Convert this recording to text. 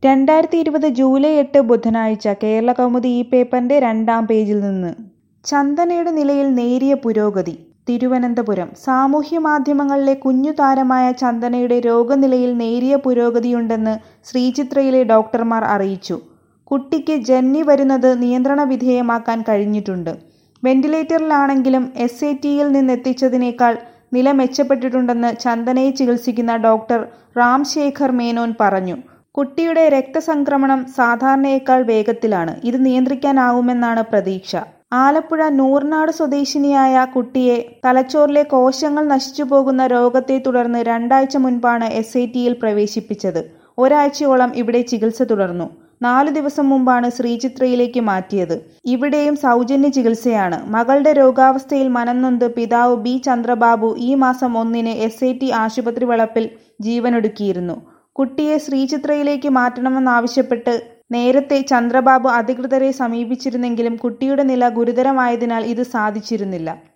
രണ്ടായിരത്തി ഇരുപത് ജൂലൈ എട്ട് ബുധനാഴ്ച കേരളകൗമുദി ഈ പേപ്പറിന്റെ രണ്ടാം പേജിൽ നിന്ന് ചന്ദനയുടെ നിലയിൽ നേരിയ പുരോഗതി തിരുവനന്തപുരം സാമൂഹ്യമാധ്യമങ്ങളിലെ കുഞ്ഞു താരമായ ചന്ദനയുടെ രോഗനിലയിൽ നേരിയ പുരോഗതിയുണ്ടെന്ന് ശ്രീചിത്രയിലെ ഡോക്ടർമാർ അറിയിച്ചു കുട്ടിക്ക് ജന്നി വരുന്നത് നിയന്ത്രണ വിധേയമാക്കാൻ കഴിഞ്ഞിട്ടുണ്ട് വെന്റിലേറ്ററിലാണെങ്കിലും എസ് എ ടിയിൽ നിന്നെത്തിച്ചതിനേക്കാൾ നില മെച്ചപ്പെട്ടിട്ടുണ്ടെന്ന് ചന്ദനയെ ചികിത്സിക്കുന്ന ഡോക്ടർ റാം ശേഖർ മേനോൻ പറഞ്ഞു കുട്ടിയുടെ രക്തസംക്രമണം സാധാരണയേക്കാൾ വേഗത്തിലാണ് ഇത് നിയന്ത്രിക്കാനാവുമെന്നാണ് പ്രതീക്ഷ ആലപ്പുഴ നൂർനാട് സ്വദേശിനിയായ കുട്ടിയെ തലച്ചോറിലെ കോശങ്ങൾ നശിച്ചുപോകുന്ന രോഗത്തെ തുടർന്ന് രണ്ടാഴ്ച മുൻപാണ് എസ് ഐ ടിയിൽ പ്രവേശിപ്പിച്ചത് ഒരാഴ്ചയോളം ഇവിടെ ചികിത്സ തുടർന്നു നാലു ദിവസം മുമ്പാണ് ശ്രീചിത്രയിലേക്ക് മാറ്റിയത് ഇവിടെയും സൗജന്യ ചികിത്സയാണ് മകളുടെ രോഗാവസ്ഥയിൽ മനംനൊന്ത് പിതാവ് ബി ചന്ദ്രബാബു ഈ മാസം ഒന്നിന് എസ് ഐ ടി ആശുപത്രി വളപ്പിൽ ജീവനൊടുക്കിയിരുന്നു കുട്ടിയെ ശ്രീചിത്രയിലേക്ക് മാറ്റണമെന്നാവശ്യപ്പെട്ട് നേരത്തെ ചന്ദ്രബാബു അധികൃതരെ സമീപിച്ചിരുന്നെങ്കിലും കുട്ടിയുടെ നില ഗുരുതരമായതിനാൽ ഇത് സാധിച്ചിരുന്നില്ല